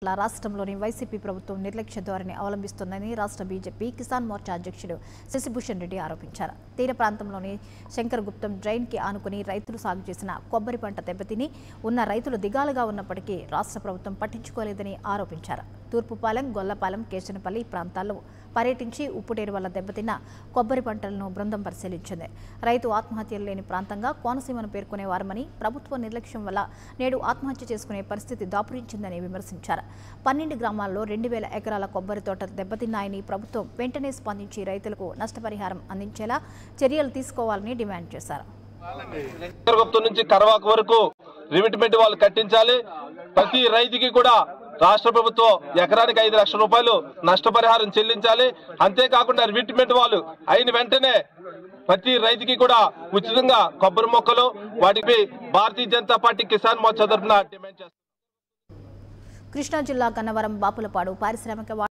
పట్ల రాష్ట్రంలోని వైసీపీ ప్రభుత్వం నిర్లక్ష్య ధోరణి అవలంబిస్తోందని రాష్ట్ర బీజేపీ కిసాన్ మోర్చా అధ్యక్షుడు శశిభూషణ్ రెడ్డి ఆరోపించారు తీర ప్రాంతంలోని శంకరగుప్తం డ్రైన్కి ఆనుకుని రైతులు సాగు చేసిన కొబ్బరి పంట దెబ్బతిని ఉన్న రైతులు దిగాలుగా ఉన్నప్పటికీ రాష్ట్ర ప్రభుత్వం పట్టించుకోలేదని ఆరోపించారు తూర్పుపాలెం గొల్లపాలెం కేశనపల్లి ప్రాంతాల్లో పర్యటించి ఉప్పుటేరు వల్ల దెబ్బతిన్న కొబ్బరి పంటలను బృందం పరిశీలించింది రైతు ఆత్మహత్యలు లేని ప్రాంతంగా కోనసీమను పేర్కొనేవారమని ప్రభుత్వ నిర్లక్ష్యం వల్ల నేడు ఆత్మహత్య చేసుకునే పరిస్థితి దాపురించిందని విమర్శించారు పన్నెండు గ్రామాల్లో రెండు వేల ఎకరాల కొబ్బరి తోటలు దెబ్బతిన్నాయని ప్రభుత్వం వెంటనే స్పందించి రైతులకు నష్టపరిహారం అందించేలా చర్యలు తీసుకోవాలని డిమాండ్ చేశారు గుప్తం నుంచి కరవాక వరకు రిమిట్మెంట్ వాళ్ళు కట్టించాలి ప్రతి రైతుకి కూడా రాష్ట్ర ప్రభుత్వం ఎకరానికి ఐదు లక్షల రూపాయలు నష్టపరిహారం చెల్లించాలి అంతేకాకుండా రిమిట్మెంట్ వాళ్ళు అయిన వెంటనే ప్రతి రైతుకి కూడా ఉచితంగా కొబ్బరి మొక్కలు వాటికి భారతీయ జనతా పార్టీ కిసాన్ మోర్చా తరఫున డిమాండ్ చేస్తారు కృష్ణా జిల్లా గన్నవరం బాపులపాడు పారిశ్రామిక